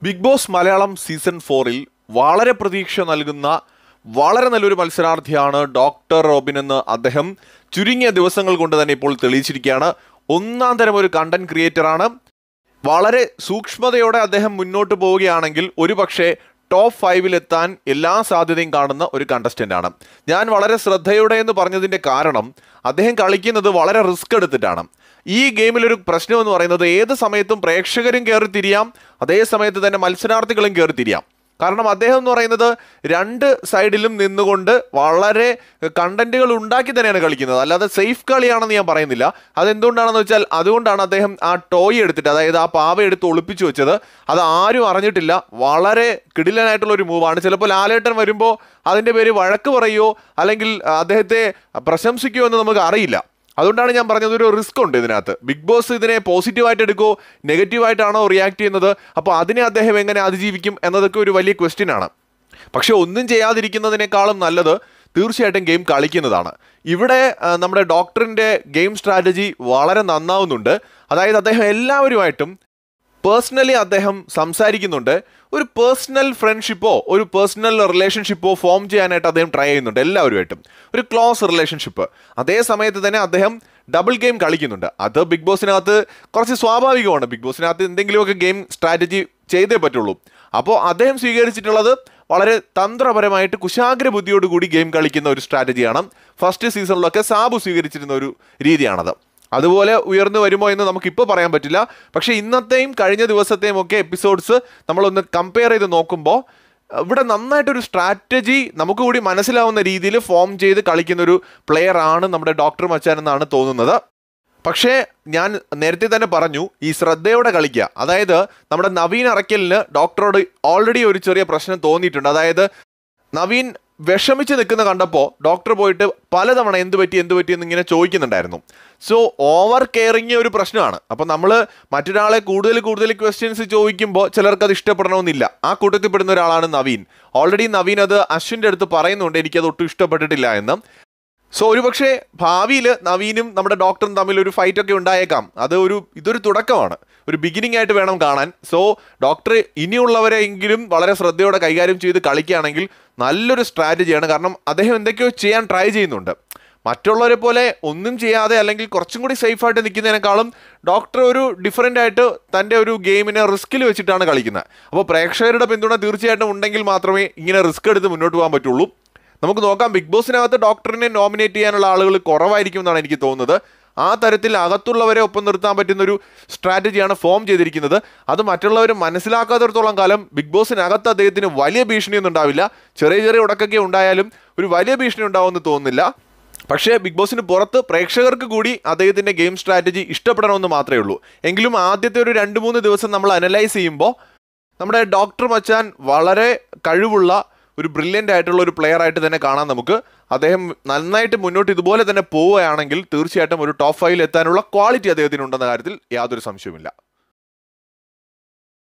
big boss Malayalam season ഫോറിൽ വളരെ പ്രതീക്ഷ നൽകുന്ന വളരെ നല്ലൊരു മത്സരാർത്ഥിയാണ് ഡോക്ടർ റോബിൻ എന്ന് അദ്ദേഹം ചുരുങ്ങിയ ദിവസങ്ങൾ കൊണ്ട് തന്നെ ഇപ്പോൾ തെളിയിച്ചിരിക്കുകയാണ് ഒന്നാം തരം ഒരു കണ്ടന്റ് ക്രിയേറ്ററാണ് വളരെ സൂക്ഷ്മതയോടെ അദ്ദേഹം മുന്നോട്ട് പോവുകയാണെങ്കിൽ ഒരുപക്ഷെ ടോപ്പ് ഫൈവിലെത്താൻ എല്ലാ സാധ്യതയും കാണുന്ന ഒരു കണ്ടസ്റ്റന്റ് ആണ് ഞാൻ വളരെ ശ്രദ്ധയോടെ എന്ന് പറഞ്ഞതിന്റെ കാരണം അദ്ദേഹം കളിക്കുന്നത് വളരെ റിസ്ക് എടുത്തിട്ടാണ് ഈ ഗെയിമിലൊരു പ്രശ്നം എന്ന് പറയുന്നത് ഏത് സമയത്തും പ്രേക്ഷകരും കയറി തിരിയാം അതേ സമയത്ത് തന്നെ മത്സരാർത്ഥികളും കയറി തിരിയാം കാരണം അദ്ദേഹം എന്ന് പറയുന്നത് രണ്ട് സൈഡിലും നിന്നുകൊണ്ട് വളരെ കണ്ടന്റുകൾ ഉണ്ടാക്കി തന്നെയാണ് കളിക്കുന്നത് അല്ലാതെ സേഫ് കളിയാണെന്ന് ഞാൻ പറയുന്നില്ല അതെന്തുകൊണ്ടാണെന്ന് വെച്ചാൽ അതുകൊണ്ടാണ് അദ്ദേഹം ആ ടോയ് എടുത്തിട്ട് അതായത് ആ പാവ എടുത്ത് ഒളിപ്പിച്ചു വെച്ചത് അത് ആരും അറിഞ്ഞിട്ടില്ല വളരെ കിടിലനായിട്ടുള്ള ഒരു മൂവാണ് ചിലപ്പോൾ ലാലേട്ടൻ വരുമ്പോൾ അതിൻ്റെ പേര് വഴക്ക് പറയുമോ അല്ലെങ്കിൽ അദ്ദേഹത്തെ പ്രശംസിക്കുമോ എന്ന് നമുക്ക് അറിയില്ല അതുകൊണ്ടാണ് ഞാൻ പറഞ്ഞത് ഒരു റിസ്ക് ഉണ്ട് ഇതിനകത്ത് ബിഗ് ബോസ് ഇതിനെ പോസിറ്റീവായിട്ട് എടുക്കുമോ നെഗറ്റീവായിട്ടാണോ റിയാക്ട് ചെയ്യുന്നത് അപ്പോൾ അതിനെ അദ്ദേഹം എങ്ങനെ അതിജീവിക്കും എന്നതൊക്കെ ഒരു വലിയ ക്വസ്റ്റ്യൻ ആണ് പക്ഷെ ഒന്നും ചെയ്യാതിരിക്കുന്നതിനേക്കാളും നല്ലത് തീർച്ചയായിട്ടും ഗെയിം കളിക്കുന്നതാണ് ഇവിടെ ആ, നമ്മുടെ ഡോക്ടറിൻ്റെ ഗെയിം സ്ട്രാറ്റജി വളരെ നന്നാവുന്നുണ്ട് അതായത് അദ്ദേഹം എല്ലാവരുമായിട്ടും പേഴ്സണലി അദ്ദേഹം സംസാരിക്കുന്നുണ്ട് ഒരു പേഴ്സണൽ ഫ്രണ്ട്ഷിപ്പോ ഒരു പേഴ്സണൽ റിലേഷൻഷിപ്പോ ഫോം ചെയ്യാനായിട്ട് അദ്ദേഹം ട്രൈ ചെയ്യുന്നുണ്ട് എല്ലാവരുമായിട്ടും ഒരു ക്ലോസ് റിലേഷൻഷിപ്പ് അതേ സമയത്ത് തന്നെ അദ്ദേഹം ഡബിൾ ഗെയിം കളിക്കുന്നുണ്ട് അത് ബിഗ് ബോസിനകത്ത് കുറച്ച് സ്വാഭാവികമാണ് ബിഗ് ബോസിനകത്ത് എന്തെങ്കിലുമൊക്കെ ഗെയിം സ്ട്രാറ്റജി ചെയ്തേ പറ്റുള്ളൂ അപ്പോൾ അദ്ദേഹം സ്വീകരിച്ചിട്ടുള്ളത് വളരെ തന്ത്രപരമായിട്ട് കുശാഗ്ര ബുദ്ധിയോടുകൂടി ഗെയിം കളിക്കുന്ന ഒരു സ്ട്രാറ്റജിയാണ് ഫസ്റ്റ് സീസണിലൊക്കെ സാബു സ്വീകരിച്ചിരുന്ന ഒരു രീതിയാണത് അതുപോലെ ഉയർന്നു വരുമോ എന്ന് നമുക്കിപ്പോൾ പറയാൻ പറ്റില്ല പക്ഷേ ഇന്നത്തെയും കഴിഞ്ഞ ദിവസത്തെയും ഒക്കെ എപ്പിസോഡ്സ് നമ്മളൊന്ന് കമ്പയർ ചെയ്ത് നോക്കുമ്പോൾ ഇവിടെ നന്നായിട്ടൊരു സ്ട്രാറ്റജി നമുക്ക് കൂടി മനസ്സിലാവുന്ന രീതിയിൽ ഫോം ചെയ്ത് കളിക്കുന്ന ഒരു പ്ലെയർ ആണ് നമ്മുടെ ഡോക്ടർ മച്ചാൻ എന്നാണ് തോന്നുന്നത് പക്ഷേ ഞാൻ നേരത്തെ തന്നെ പറഞ്ഞു ഈ ശ്രദ്ധയോടെ കളിക്കുക അതായത് നമ്മുടെ നവീൻ അറയ്ക്കലിന് ഡോക്ടറോട് ഓൾറെഡി ഒരു ചെറിയ പ്രശ്നം തോന്നിയിട്ടുണ്ട് അതായത് നവീൻ വിഷമിച്ച് നിൽക്കുന്ന കണ്ടപ്പോൾ ഡോക്ടർ പോയിട്ട് പലതവണ എന്ത് പറ്റി എന്ത് പറ്റി എന്ന് ഇങ്ങനെ ചോദിക്കുന്നുണ്ടായിരുന്നു സോ ഓവർ കെയറിങ് ഒരു പ്രശ്നമാണ് അപ്പം നമ്മൾ മറ്റൊരാളെ കൂടുതൽ കൂടുതൽ ക്വസ്റ്റ്യൻസ് ചോദിക്കുമ്പോൾ ചിലർക്ക് അത് ഇഷ്ടപ്പെടണമെന്നില്ല ആ കൂട്ടത്തിൽ പെടുന്ന ഒരാളാണ് നവീൻ ഓൾറെഡി നവീൻ അത് അശ്വിൻ്റെ അടുത്ത് പറയുന്നുണ്ട് എനിക്കത് ഒട്ടും ഇഷ്ടപ്പെട്ടിട്ടില്ല എന്ന് സോ ഒരുപക്ഷെ ഭാവിയിൽ നവീനും നമ്മുടെ ഡോക്ടറും തമ്മിൽ ഒരു ഫൈറ്റ് ഒക്കെ ഉണ്ടായേക്കാം അത് ഒരു ഇതൊരു തുടക്കമാണ് ഒരു ബിഗിനിങ് ആയിട്ട് വേണം കാണാൻ സോ ഡോക്ടർ ഇനിയുള്ളവരെങ്കിലും വളരെ ശ്രദ്ധയോടെ കൈകാര്യം ചെയ്ത് കളിക്കുകയാണെങ്കിൽ നല്ലൊരു സ്ട്രാറ്റജിയാണ് കാരണം അദ്ദേഹം എന്തൊക്കെയോ ചെയ്യാൻ ട്രൈ ചെയ്യുന്നുണ്ട് മറ്റുള്ളവരെ പോലെ ഒന്നും ചെയ്യാതെ അല്ലെങ്കിൽ കുറച്ചും കൂടി സേഫായിട്ട് നിൽക്കുന്നതിനേക്കാളും ഡോക്ടർ ഒരു ഡിഫറെൻ്റ് ആയിട്ട് തൻ്റെ ഒരു ഗെയിമിനെ റിസ്കിൽ വെച്ചിട്ടാണ് കളിക്കുന്നത് അപ്പോൾ പ്രേക്ഷകരുടെ പിന്തുണ തീർച്ചയായിട്ടും ഉണ്ടെങ്കിൽ മാത്രമേ ഇങ്ങനെ റിസ്ക് എടുത്ത് മുന്നോട്ട് പോകാൻ പറ്റുള്ളൂ നമുക്ക് നോക്കാം ബിഗ് ബോസിനകത്ത് ഡോക്ടറിനെ നോമിനേറ്റ് ചെയ്യാനുള്ള ആളുകൾ കുറവായിരിക്കും എന്നാണ് എനിക്ക് തോന്നുന്നത് ആ തരത്തിൽ അകത്തുള്ളവരെ ഒപ്പം നിർത്താൻ പറ്റുന്ന ഒരു സ്ട്രാറ്റജിയാണ് ഫോം ചെയ്തിരിക്കുന്നത് അത് മറ്റുള്ളവർ മനസ്സിലാക്കാത്തിടത്തോളം കാലം ബിഗ് ബോസിനകത്ത് അദ്ദേഹത്തിന് വലിയ ഭീഷണിയൊന്നും ഉണ്ടാവില്ല ചെറിയ ചെറിയ ഉടക്കൊക്കെ ഉണ്ടായാലും ഒരു വലിയ ഭീഷണി ഉണ്ടാവുമെന്ന് തോന്നുന്നില്ല പക്ഷേ ബിഗ് ബോസിന് പുറത്ത് പ്രേക്ഷകർക്ക് കൂടി അദ്ദേഹത്തിൻ്റെ ഗെയിം സ്ട്രാറ്റജി ഇഷ്ടപ്പെടണമെന്ന് മാത്രമേ ഉള്ളൂ എങ്കിലും ആദ്യത്തെ ഒരു രണ്ട് മൂന്ന് ദിവസം നമ്മൾ അനലൈസ് ചെയ്യുമ്പോൾ നമ്മുടെ ഡോക്ടർ മച്ചാൻ വളരെ കഴിവുള്ള ഒരു ബ്രില്യൻ്റ് ആയിട്ടുള്ള ഒരു പ്ലെയർ ആയിട്ട് തന്നെ കാണാം നമുക്ക് അദ്ദേഹം നന്നായിട്ട് മുന്നോട്ട് ഇതുപോലെ തന്നെ പോവുകയാണെങ്കിൽ തീർച്ചയായിട്ടും ഒരു ടോപ്പ് ഫൈവിൽ എത്താനുള്ള ക്വാളിറ്റി അദ്ദേഹത്തിനുണ്ടെന്ന കാര്യത്തിൽ യാതൊരു സംശയവുമില്ല